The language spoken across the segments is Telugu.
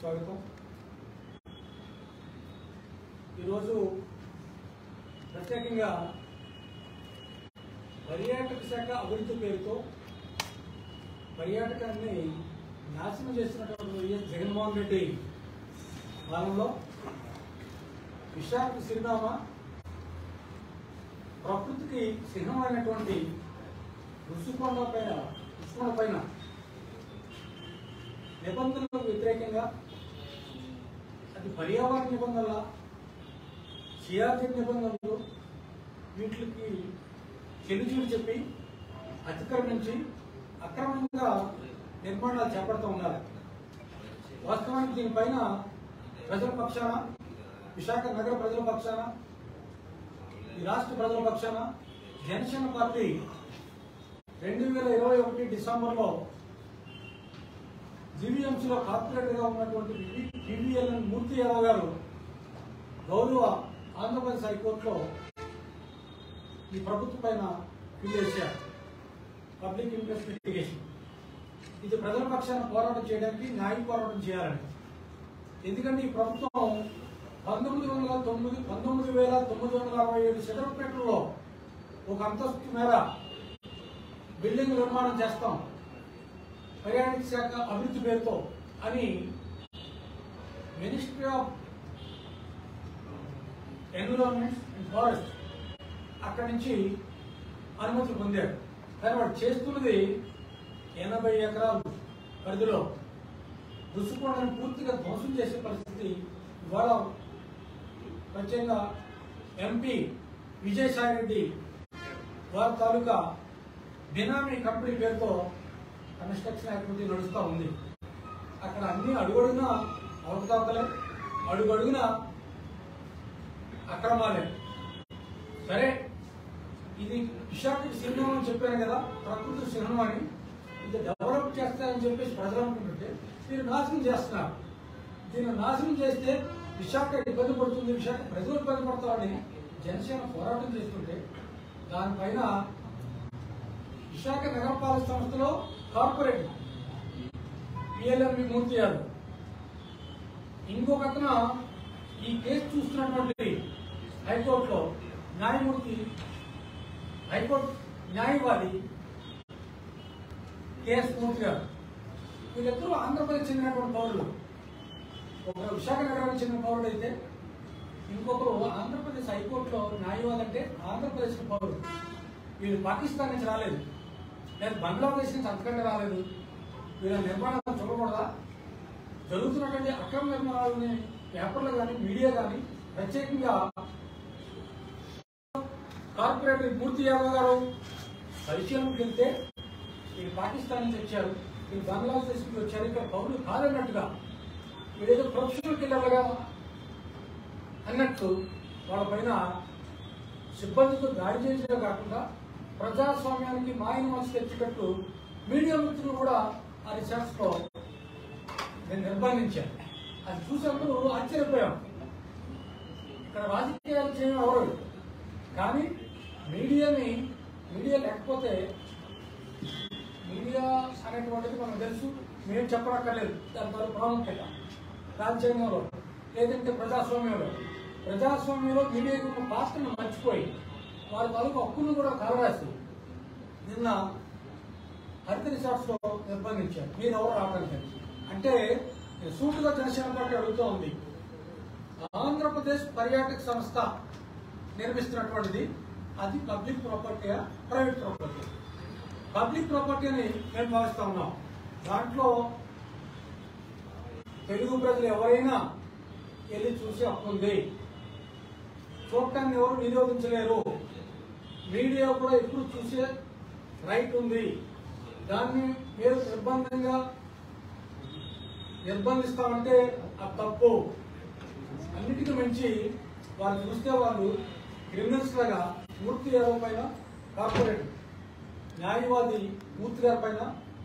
స్వాగతం ఈరోజు ప్రత్యేకంగా పర్యాటక శాఖ అభివృద్ధి పేరుతో పర్యాటకాన్ని నాశనం చేస్తున్నటువంటి వైఎస్ జగన్మోహన్ రెడ్డి కాలంలో విశాఖ చిరునామా ప్రకృతికి చిహ్నమైనటువంటి రుషికొండ పైన రుషికొండ పైన నిబంధనలకు వ్యతిరేకంగా అది పర్యావరణ నిబంధనల సిఆర్జెడ్ నిబంధనలు వీటికి చెల్లిచూడు చెప్పి అతిక్రమించి అక్రమంగా నిర్మాణాలు చేపడుతూ ఉన్నారు వాస్తవానికి దీనిపైన ప్రజల పక్షాన విశాఖ నగర ప్రజల పక్షాన ఈ రాష్ట్ర ప్రజల పక్షాన జనసేన పార్టీ రెండు వేల ఇరవై ఒకటి డిసెంబర్లో జీవీఎంసీలో కార్పొరేటర్గా ఉన్నటువంటి పివిఎల్ఎన్ మూర్తి యాదవ్ గారు గౌరవ ఆంధ్రప్రదేశ్ హైకోర్టులో ఈ ప్రభుత్వం పైన ఫిల్ చేశారు పబ్లిక్ ఇంట్రెస్ట్ లిటిగేషన్ ఇది ప్రజల పక్షాన పోరాటం చేయడానికి న్యాయ పోరాటం చేయాలని ఎందుకంటే ఈ ప్రభుత్వం పంతొమ్మిది వందల తొమ్మిది పంతొమ్మిది వేల తొమ్మిది వందల అరవై ఏడు సెటర్పేటలో ఒక అంతస్తు మేర బిల్డింగ్ నిర్మాణం చేస్తాం పర్యాటక శాఖ అభివృద్ధి పేరుతో అని ministry of environment and forest అక్కడి నుంచి అనుమతులు పొందారు కానీ వాడు చేస్తున్నది ఎనభై ఎకరాల పరిధిలో రుసుకొండను పూర్తిగా ధ్వంసం చేసే పరిస్థితి ఇవాళ ప్రత్యేకంగా ఎంపీ విజయసాయి రెడ్డి వారి తాలూకా బినామీ కంపెనీ పేరుతో కన్స్ట్రక్షన్ యాక్టివిటీ నడుస్తూ ఉంది అక్కడ అన్ని అడుగడుగున అవకతవకలే అడుగడుగున అక్రమాలే సరే ఇది విశాఖకి చిహ్నం అని చెప్పాను కదా ప్రకృతి చిహ్నం అని ఇది డెవలప్ చేస్తారని చెప్పేసి ప్రజలు అనుకుంటుంటే మీరు నాశనం చేస్తున్నారు దీన్ని నాశనం చేస్తే విశాఖ ఇబ్బంది పడుతుంది విశాఖ ప్రజలు ఇబ్బంది పడతారని జనసేన పోరాటం చేస్తుంటే దానిపైన విశాఖ నగరపాలక సంస్థలో కార్పొరేట్ పిఎల్ఎంవి మూర్తి గారు ఇంకొక అతను ఈ కేసు చూస్తున్నటువంటి హైకోర్టులో న్యాయమూర్తి హైకోర్టు న్యాయవాది కేఎస్ మూర్తి గారు వీళ్ళిద్దరూ ఆంధ్రప్రదేశ్ చెందినటువంటి పౌరులు ఒకరు విశాఖ నగరానికి చెందిన పౌరుడు అయితే ఇంకొకరు ఆంధ్రప్రదేశ్ హైకోర్టులో న్యాయవాది అంటే ఆంధ్రప్రదేశ్ పౌరుడు వీళ్ళు పాకిస్తాన్ నుంచి రాలేదు లేదా బంగ్లాదేశ్ నుంచి అంతకంటే రాలేదు వీళ్ళ నిర్మాణాలు చూడకూడదా జరుగుతున్నటువంటి అక్రమ నిర్మాణాలని పేపర్లు కానీ మీడియా కానీ ప్రత్యేకంగా కార్పొరేటర్ మూర్తి యాదవ్ గారు పరిశీలనకు వెళ్తే వీళ్ళు పాకిస్తాన్ నుంచి వచ్చారు వీళ్ళు బంగ్లాదేశ్ నుంచి వచ్చారు ఇక్కడ పౌరులు కాదన్నట్టుగా వీడేదో ప్రొఫెషనల్ కిల్లర్లుగా అన్నట్టు వాళ్ళ పైన సిబ్బందితో దాడి చేసే కాకుండా ప్రజాస్వామ్యానికి మాయను మనసు తెచ్చేటట్టు మీడియా మిత్రులు కూడా ఆ రిసర్చ్ లో నేను నిర్బంధించాను అది చూసినప్పుడు ఆశ్చర్యపోయాం ఇక్కడ రాజకీయాలు చేయడం ఎవరు కానీ మీడియాని మీడియా లేకపోతే మీడియా అనేటువంటిది మనకు తెలుసు మేము చెప్పనక్కర్లేదు దాని ద్వారా ప్రాముఖ్యత రాజ్యాంగంలో లేదంటే ప్రజాస్వామ్యంలో ప్రజాస్వామ్యంలో మీడియాకు ఉన్న పాత్రను మర్చిపోయి వారి తాలూకు హక్కును కూడా కలరాసి నిన్న హరిత రిసార్ట్స్ లో నిర్బంధించారు మీరు ఎవరు రావడానికి అంటే సూటుగా జనసేన పార్టీ అడుగుతూ ఉంది ఆంధ్రప్రదేశ్ పర్యాటక సంస్థ నిర్మిస్తున్నటువంటిది అది పబ్లిక్ ప్రాపర్టీయా ప్రైవేట్ ప్రాపర్టీ పబ్లిక్ ప్రాపర్టీ అని మేము భావిస్తా ఉన్నాం దాంట్లో తెలుగు ప్రజలు ఎవరైనా వెళ్ళి చూసే హక్కు ఉంది చూడటాన్ని ఎవరు నిరోధించలేరు మీడియా కూడా ఎప్పుడు చూసే రైట్ ఉంది దాన్ని మీరు నిర్బంధంగా నిర్బంధిస్తామంటే అది తప్పు అన్నిటికీ మించి వాళ్ళు చూస్తే వాళ్ళు క్రిమినల్స్ లాగా మూర్తి యాదవ్ పైన కార్పొరేట్ న్యాయవాది మూర్తి గారి పైన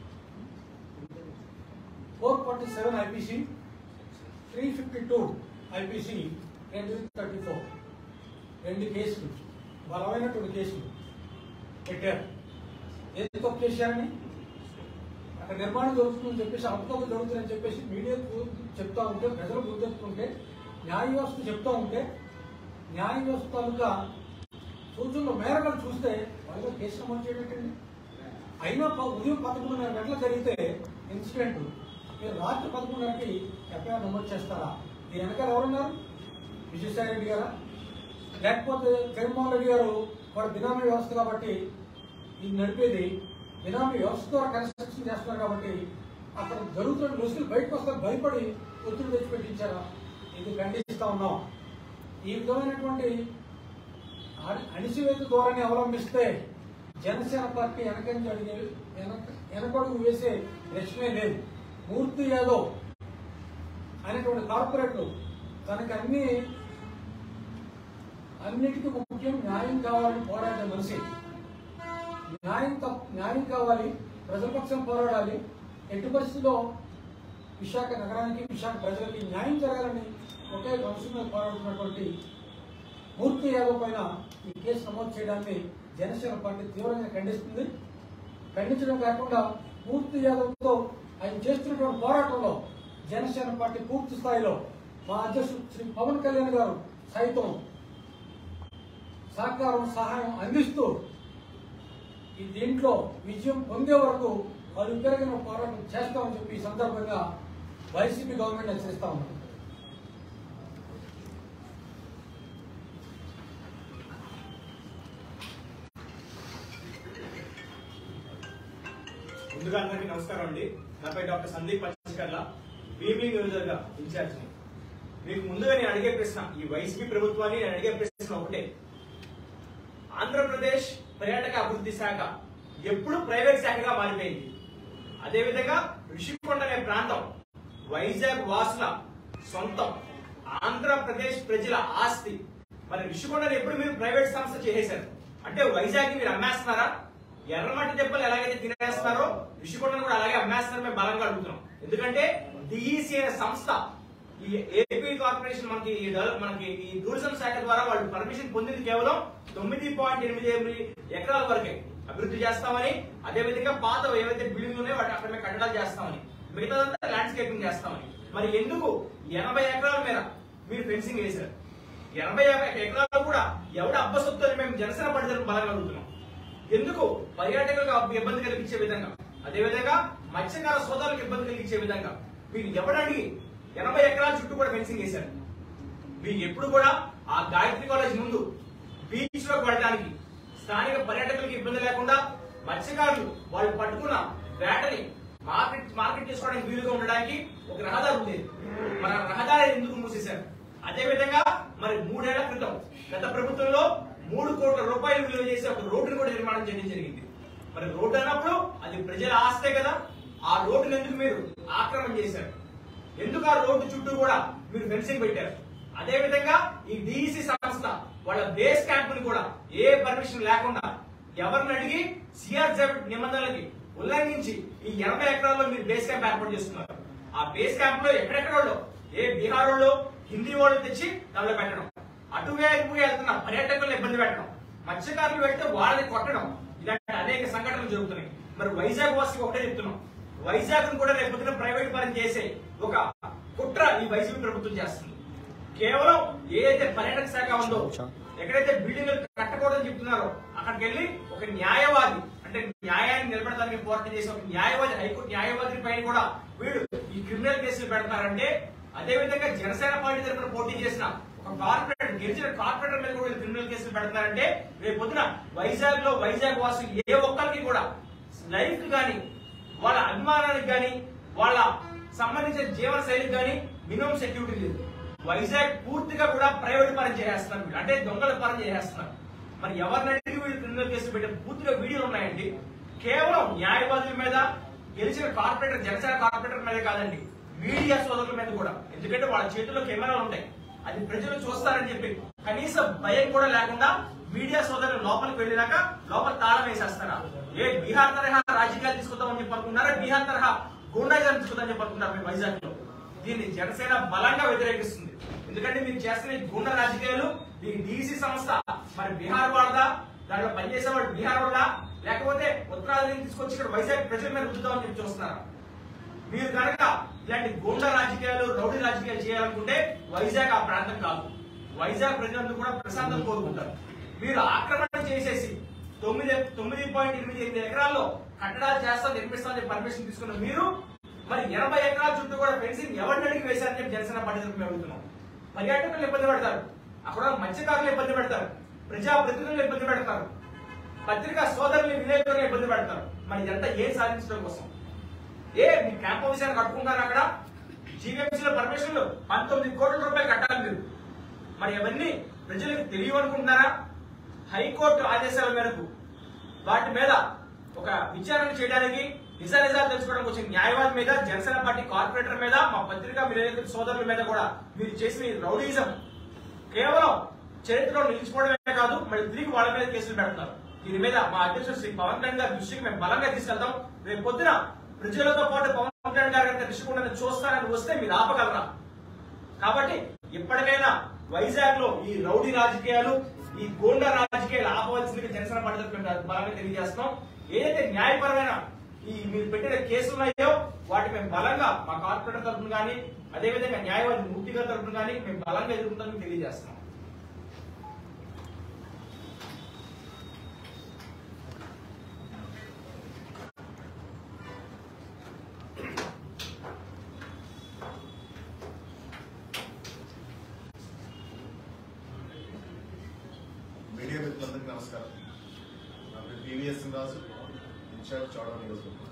four forty seven IPC three fifty two IPC రెండు థర్టీ ఫోర్ రెండు కేసులు బలమైనటువంటి కేసులు పెట్టారు ఏది తప్పు చేశారని అక్కడ నిర్మాణం జరుగుతుందని చెప్పేసి అవకతవకలు జరుగుతుందని చెప్పేసి మీడియా చెప్తా ఉంటే ప్రజలు గుర్తెత్తుకుంటే న్యాయ వ్యవస్థ చెప్తా ఉంటే న్యాయ వ్యవస్థ తాలూకా సూచనలు మేరకు చూస్తే వాళ్ళు కేసు నమోదు చేయటండి అయినా ప- ఉదయం పదకొండున్నర గంటలకు జరిగితే ఇన్సిడెంట్ మీరు రాత్రి పదకొండున్నరకి ఎఫ్ఐఆర్ నమోదు చేస్తారా దీని వెనకాల ఎవరున్నారు విజయసాయి రెడ్డి గారా లేకపోతే జగన్మోహన్ రెడ్డి గారు వాడు బినామీ వ్యవస్థ కాబట్టి ఇది నడిపేది బినామీ వ్యవస్థ ద్వారా కన్స్ట్రక్షన్ చేస్తున్నారు కాబట్టి అక్కడ జరుగుతున్న రుసులు బయటకు వస్తే భయపడి ఒత్తిడి తెచ్చి పెట్టించారా ఇది ఖండిస్తా ఉన్నాం ఈ విధమైనటువంటి అణ- అణిచివేత ధోరణి అవలంబిస్తే జనసేన పార్టీ వెనకంజ అడిగే వెనక వెనకడుగు వేసే ప్రశ్నే లేదు మూర్తి యాదవ్ అనేటువంటి కార్పొరేట్లు తనకి అన్ని అన్నిటికీ ముఖ్యం న్యాయం కావాలని పోరాడే మనిషి న్యాయం తప్ప న్యాయం కావాలి ప్రజల పక్షం పోరాడాలి ఎట్టి పరిస్థితుల్లో విశాఖ నగరానికి విశాఖ ప్రజలకి న్యాయం జరగాలని ఒకే అంశం మీద పోరాడుతున్నటువంటి మూర్తి యాదవ్ పైన ఈ కేసు నమోదు చేయడాన్ని జనసేన పార్టీ తీవ్రంగా ఖండిస్తుంది ఖండించడం కాకుండా పూర్తి యాదవ్తో ఆయన చేస్తున్నటువంటి పోరాటంలో జనసేన పార్టీ పూర్తి స్థాయిలో మా అధ్యక్షుడు శ్రీ పవన్ కళ్యాణ్ గారు సైతం సహకారం సహాయం అందిస్తూ ఈ దీంట్లో విజయం పొందే వరకు వాళ్ళు పెరిగిన పోరాటం చేస్తామని చెప్పి ఈ సందర్భంగా వైసీపీ గవర్నమెంట్ హెచ్చరిస్తా ఉన్నారు ముందుగా అందరికీ నమస్కారం అండి నా పేరు డాక్టర్ సందీప్ పచ్చికర్ల భీమిలి నియోజకవర్గ ఇన్ఛార్జ్ మీకు ముందుగా నేను అడిగే ప్రశ్న ఈ వైసీపీ ప్రభుత్వాన్ని నేను అడిగే ప్రశ్న ఒకటే ఆంధ్రప్రదేశ్ పర్యాటక అభివృద్ధి శాఖ ఎప్పుడు ప్రైవేట్ శాఖగా మారిపోయింది అదేవిధంగా ఋషికొండ అనే ప్రాంతం వైజాగ్ వాసుల సొంతం ఆంధ్రప్రదేశ్ ప్రజల ఆస్తి మరి ఋషికొండని ఎప్పుడు మీరు ప్రైవేట్ సంస్థ చేసేశారు అంటే వైజాగ్ మీరు అమ్మేస్తున్నారా ఎర్రమట్టి దెబ్బలు ఎలాగైతే తినేస్తున్నారో ఋషికొండను కూడా అలాగే అమ్మేస్తున్నారని మేము బలంగా అడుగుతున్నాం ఎందుకంటే డిఈసి అనే సంస్థ ఈ ఏపీ కార్పొరేషన్ మనకి ఈ డెవలప్ మనకి ఈ టూరిజం శాఖ ద్వారా వాళ్ళు పర్మిషన్ పొందింది కేవలం తొమ్మిది పాయింట్ ఎనిమిది ఎనిమిది ఎకరాల వరకే అభివృద్ధి చేస్తామని అదే విధంగా పాత ఏవైతే బిల్డింగ్లు ఉన్నాయో వాటి అక్కడ మేము కట్టడాలు చేస్తామని మిగతాదంతా ల్యాండ్స్కేపింగ్ చేస్తామని మరి ఎందుకు ఎనభై ఎకరాల మీద మీరు ఫెన్సింగ్ వేశారు ఎనభై యాభై ఎకరాలు కూడా ఎవడ అబ్బసొత్తు అని మేము జనసేన పడితే బలంగా అడుగుతున్నాం ఎందుకు పర్యాటకులకు అబ్బ- ఇబ్బంది కలిగించే విధంగా అదే విధంగా మత్స్యకార సోదరులకు ఇబ్బంది కలిగించే విధంగా మీరు ఎవడడిగి ఎనభై ఎకరాల చుట్టూ కూడా ఫెన్సింగ్ వేశారు మీరు ఎప్పుడు కూడా ఆ గాయత్రి కాలేజ్ ముందు బీచ్ లోకి వెళ్ళడానికి స్థానిక పర్యాటకులకు ఇబ్బంది లేకుండా మత్స్యకారులు వాళ్ళు పట్టుకున్న వేటని మార్కెట్ మార్కెట్ చేసుకోవడానికి వీలుగా ఉండడానికి ఒక రహదారి ఉండేది మన రహదారి ఎందుకు మూసేశారు అదే విధంగా మరి మూడేళ్ల క్రితం గత ప్రభుత్వంలో మూడు కోట్ల రూపాయలు విలువ చేసి ఒక రోడ్డును కూడా నిర్మాణం చేయడం జరిగింది మరి రోడ్డు అన్నప్పుడు అది ప్రజల ఆస్తే కదా ఆ రోడ్డును ఎందుకు మీరు ఆక్రమణ చేశారు ఎందుకు ఆ రోడ్డు చుట్టూ కూడా మీరు ఫెన్సింగ్ పెట్టారు అదే విధంగా ఈ డిఇసి సంస్థ వాళ్ళ బేస్ క్యాంప్ ని కూడా ఏ పర్మిషన్ లేకుండా ఎవరిని అడిగి సిఆర్జెడ్ నిబంధనలకి ఉల్లంఘించి ఈ ఎనభై ఎకరాల్లో మీరు బేస్ క్యాంప్ ఏర్పాటు చేస్తున్నారు ఆ బేస్ క్యాంప్ లో ఎక్కడెక్కడ వాళ్ళు ఏ బీహార్ వాళ్ళు హిందీ వాళ్ళు తెచ్చి దానిలో పెట్టడం అటువైపు వెళ్తున్న పర్యాటకులను ఇబ్బంది పెట్టడం మత్స్యకారులు వెళ్తే వాళ్ళని కొట్టడం ఇలాంటి అనేక సంఘటనలు జరుగుతున్నాయి మరి వైజాగ్ వాసుకి ఒకటే చెప్తున్నాం వైజాగ్ కూడా రేపు పొద్దున ప్రైవేట్ పరం చేసే ఒక కుట్ర ఈ వైసీపీ ప్రభుత్వం చేస్తుంది కేవలం ఏదైతే పర్యాటక శాఖ ఉందో ఎక్కడైతే బిల్డింగ్ కట్టకూడదని చెప్తున్నారో అక్కడికి వెళ్ళి ఒక న్యాయవాది అంటే న్యాయాన్ని నిలబెడడానికి పోరాటం చేసే ఒక న్యాయవాది హైకోర్టు న్యాయవాది పైన కూడా వీడు ఈ క్రిమినల్ కేసులు పెడతారంటే అదే విధంగా జనసేన పార్టీ తరఫున పోటీ చేసిన ఒక కార్పొరేటర్ గెలిచిన కార్పొరేటర్ మీద కూడా వీళ్ళు క్రిమినల్ కేసులు పెడతారంటే రేపు పొద్దున వైజాగ్ లో వైజాగ్ వాసులు ఏ ఒక్కరికి కూడా లైఫ్ గాని వాళ్ళ అభిమానానికి గాని వాళ్ళ సంబంధించిన జీవన శైలికి గాని మినిమం సెక్యూరిటీ లేదు వైజాగ్ పూర్తిగా కూడా ప్రైవేట్ పరం చేసేస్తున్నారు వీళ్ళు అంటే దొంగల పరం చేసేస్తున్నారు మరి ఎవరిని అడిగి వీళ్ళు క్రిమినల్ కేసులు పెట్టే పూర్తిగా వీడియోలు ఉన్నాయండి కేవలం న్యాయవాదుల మీద గెలిచిన కార్పొరేటర్ జనసేన కార్పొరేటర్ మీద కాదండి మీడియా సోదరుల మీద కూడా ఎందుకంటే వాళ్ళ చేతుల్లో కెమెరాలు ఉంటాయి అది ప్రజలు చూస్తారని చెప్పి కనీసం భయం కూడా లేకుండా మీడియా సోదరులు లోపలికి వెళ్ళినాక లోపల తాళం వేసేస్తారా ఏ బీహార్ తరహా రాజకీయాలు తీసుకుందామని చెప్పి అనుకున్నారా బీహార్ తరహా గూండాయిజం తీసుకుందామని చెప్పి అనుకున్నారు మీ వైజాగ్ లో దీన్ని జనసేన బలంగా వ్యతిరేకిస్తుంది ఎందుకంటే మీరు చేస్తున్న ఈ గుండా రాజకీయాలు ఈ డీసీ సంస్థ మరి బీహార్ వాళ్ళదా దాంట్లో పనిచేసే వాళ్ళు బీహార్ వాళ్ళ లేకపోతే ఉత్తరాది నుంచి తీసుకొచ్చి ఇక్కడ వైజాగ్ ప్రజల మీద రుద్దుతామని చెప్పి చూస్తున్నారా మీరు కనుక ఇలాంటి గూండా రాజకీయాలు రౌడీ రాజకీయాలు చేయాలనుకుంటే వైజాగ్ ఆ ప్రాంతం కాదు వైజాగ్ ప్రజలందరూ కూడా ప్రశాంతం కోరుకుంటారు మీరు ఆక్రమణ చేసేసి తొమ్మిది తొమ్మిది పాయింట్ ఎనిమిది ఎనిమిది ఎకరాల్లో కట్టడాలు చేస్తా నిర్మిస్తా అని పర్మిషన్ తీసుకున్న మీరు మరి ఎనభై ఎకరాల చుట్టూ కూడా ఫెన్సింగ్ ఎవరిని అడిగి వేశారని చెప్పి జనసేన పార్టీ తరఫున మేము అడుగుతున్నాం పర్యాటకులు ఇబ్బంది పెడతారు అక్కడ ఉన్న మత్స్యకారులు ఇబ్బంది పెడతారు ప్రజా ప్రతినిధులు ఇబ్బంది పెడతారు పత్రికా సోదరులు విలేకరులు ఇబ్బంది పెడతారు మరి ఇదంతా ఏం సాధించడం కోసం ఏ మీ క్యాంప్ ఆఫీసర్ కట్టుకుంటారు అక్కడ జీవీఎంసీలో పర్మిషన్లు పంతొమ్మిది కోట్ల రూపాయలు కట్టాలి మీరు మరి అవన్నీ ప్రజలకు తెలియవనుకుంటున్నారా హైకోర్టు ఆదేశాల మేరకు వాటి మీద ఒక విచారణ చేయడానికి నిజ నిజాలు తెలుసుకోవడానికి వచ్చిన న్యాయవాది మీద జనసేన పార్టీ కార్పొరేటర్ మీద మా పత్రికా విలేకరుల సోదరుల మీద కూడా మీరు చేసిన ఈ రౌడీజం కేవలం చరిత్రలో నిలిచిపోవడమే కాదు మరి తిరిగి వాళ్ళ మీద కేసులు పెడుతున్నారు దీని మీద మా అధ్యక్షుడు శ్రీ పవన్ కళ్యాణ్ గారి దృష్టికి మేము బలంగా తీసుకెళ్తాం రేపు పొద్దున ప్రజలతో పాటు పవన్ కళ్యాణ్ గారి కనుక దృష్టికుండా చూస్తారని వస్తే మీరు ఆపగలరా కాబట్టి ఇప్పటికైనా వైజాగ్ లో ఈ రౌడీ రాజకీయాలు ఈ గోండా రాజకీయాలు ఆపవలసిందిగా జనసేన పార్టీ తరఫున మేము బలంగా తెలియజేస్తున్నాం ఏదైతే న్యాయపరమైన ఈ మీరు పెట్టిన కేసులు ఉన్నాయో వాటి మేము బలంగా మా కార్పొరేటర్ తరఫున కానీ అదేవిధంగా న్యాయవాది మూర్తి గారి తరఫున కానీ మేము బలంగా ఎదుర్కొంటామని తెలియజేస్తున్నాం మీడియా మిత్రులందరికీ నమస్కారం నా పేరు పివిఎస్ రాజు ఇన్ఛార్జ్ చౌడవ నియోజకవర్గం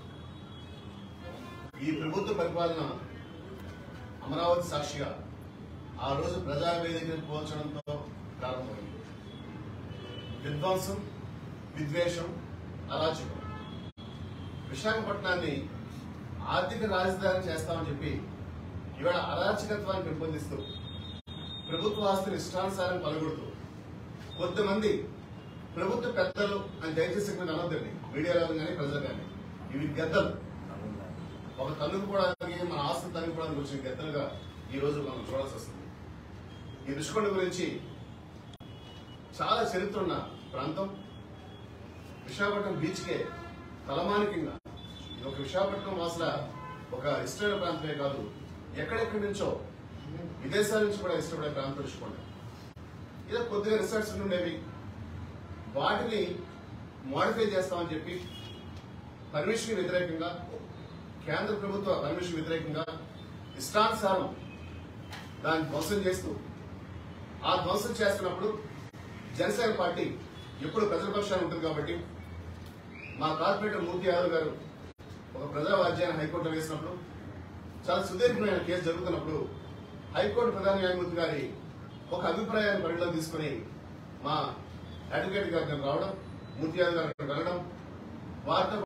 ఈ ప్రభుత్వ పరిపాలన అమరావతి సాక్షిగా ఆ రోజు ప్రజావేదికను పోల్చడంతో ప్రారంభమైంది విధ్వంసం విద్వేషం అరాచకం విశాఖపట్నాన్ని ఆర్థిక రాజధాని చేస్తామని చెప్పి ఇవాళ అరాచకత్వాన్ని పెంపొందిస్తూ ప్రభుత్వ ఆస్తులు ఇష్టానుసారం పలుకుడుతూ కొంతమంది ప్రభుత్వ పెద్దలు అని దయచేసి ఇక్కడ అనొద్దండి మీడియాలో కానీ ప్రజలు కానీ ఇవి గద్దలు ఒక తన్నుకోవడానికి మన ఆస్తి తన్నుకోవడానికి వచ్చిన గద్దలుగా ఈ రోజు మనం చూడాల్సి వస్తుంది ఈ రుషికొండ గురించి చాలా చరిత్ర ఉన్న ప్రాంతం విశాఖపట్నం బీచ్కే తలమానికంగా ఇది ఒక విశాఖపట్నం వాసుల ఒక ఇష్టమైన ప్రాంతమే కాదు ఎక్కడెక్కడి నుంచో విదేశాల నుంచి కూడా ఇష్టపడే ప్రాంతం రుషికొండ ఏదో కొద్దిగా రిసర్చ్ ఉండేవి వాటిని మోడిఫై చేస్తామని చెప్పి పర్మిషన్ వ్యతిరేకంగా కేంద్ర ప్రభుత్వ పర్మిషన్ వ్యతిరేకంగా ఇష్టానుసారం దాన్ని ధ్వంసం చేస్తూ ఆ ధ్వంసం చేస్తున్నప్పుడు జనసేన పార్టీ ఎప్పుడు ప్రజల పక్షాన ఉంటుంది కాబట్టి మా కార్పొరేటర్ మూర్తి యాదవ్ గారు ఒక ప్రజా వాద్యాన్ని హైకోర్టులో వేసినప్పుడు చాలా సుదీర్ఘమైన కేసు జరుగుతున్నప్పుడు హైకోర్టు ప్రధాన న్యాయమూర్తి గారి ఒక అభిప్రాయాన్ని పరిగణలో తీసుకుని మా అడ్వకేట్ గారు రావడం మూర్తి యాదవ్ గారు అక్కడికి వెళ్ళడం వారితో